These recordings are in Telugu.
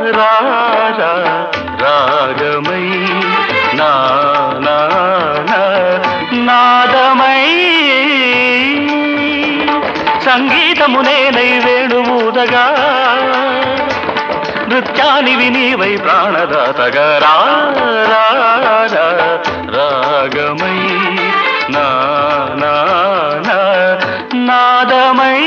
రా రా రాగమై నా నా నా నాదమై సంగీతమునేనై వేణువుదగా నృత్యాని వినీవై ప్రాణదాతగా రా రా రా రాగమై నా నా నా నాదమై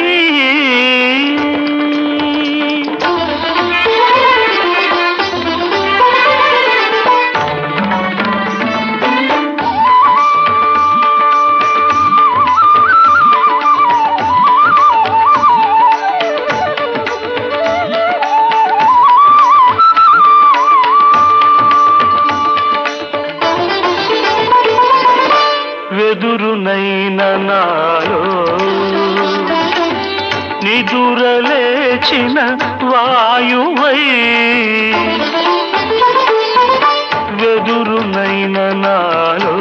వెదురునైన నాలో నిదురలేచిన వాయువై వెదురునైన నాలో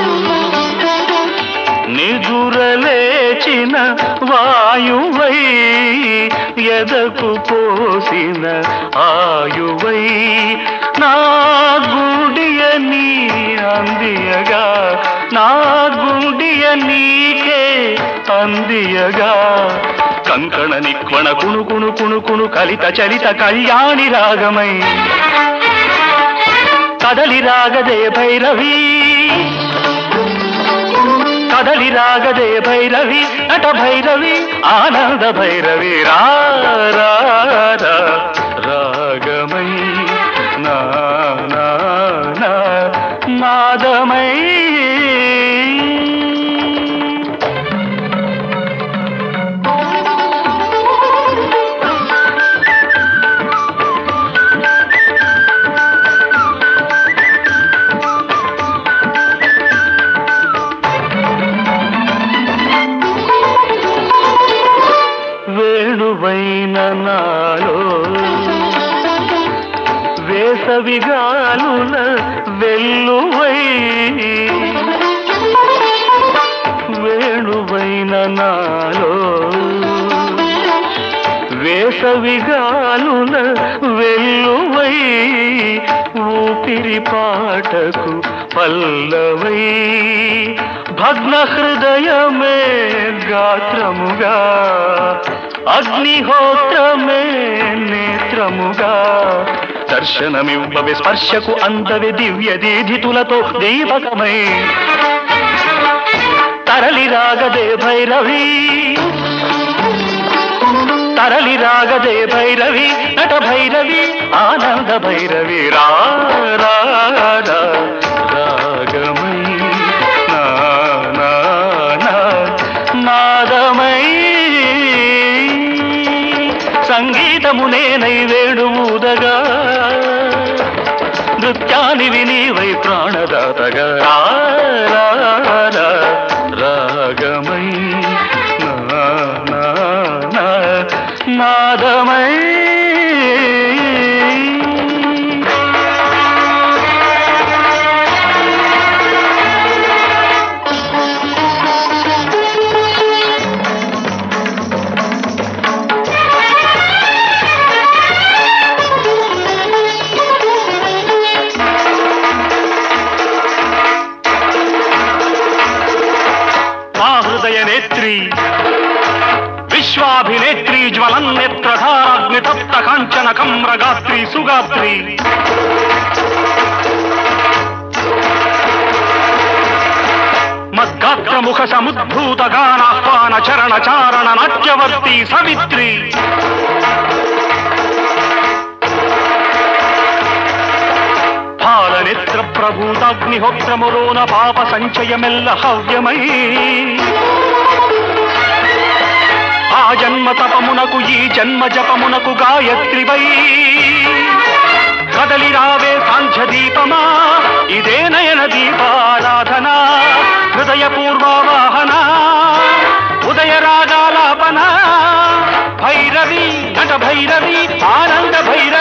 నిదురలేచిన వాయువై ఎదకు పోసిన ఆయువై నా గుడియ నీ అందియగా నా గుడియ నీకే అందియగా కంకణ నిక్వణ కుణు కుణు కుణు కుణు కలిత చలిత కళ్యాణి రాగమై కదలి రాగదే భైరవి కదలి రాగదే భైరవి నట భైరవి ఆనంద భైరవి రా రా రా రాగమై నా నా నా నాదమై వేణువైన నాలో వేసవిగాలుల వెల్లువై వేణువైన నాలో వేసవిగాలుల వెల్లువై ఊపిరి పాటకు పల్లవై భగ్న హృదయమే గాత్రముగా అగ్నిహోత్రమే నేత్రముగా దర్శనమివ్వవి స్పర్శకు అందవి దివ్య దీధితులతో దీపకమై తరలి రాగదే భైరవి తరలి రాగదే భైరవి నట భైరవి ఆనంద భైరవి రా రా రా రాగమై నా నా నా నాదమై సంగీతమునేనై వేణువుదగా నృత్యాని వినీవై ప్రాణదాతగా రా రా రా రాగమై నా నా నా నాదమై మా హృదయ నేత్రి విశ్వాభినేత్రి జ్వలన్నేత్రధారాగ్ని తప్త కాంచన కమ్రగాత్రి సుగాత్రి మద్గాత్ర ముఖ సముద్భూత గానాహ్వాన చరణ చారణ నాట్యవర్తి సవిత్రి పాలనేత్ర ప్రభూతాగ్నిహోత్రములోన పాప సంచయమెల్ల హవ్యమై ఆ జన్మ తపమునకు ఈ జన్మ జపమునకు గాయత్రివై కదలి రావే సాంధ్య దీపమా ఇదే నయన దీపారాధన హృదయ పూర్వావాహన ఉదయ రాగాలాపన భైరవి నట భైరవి ఆనంద భైరవి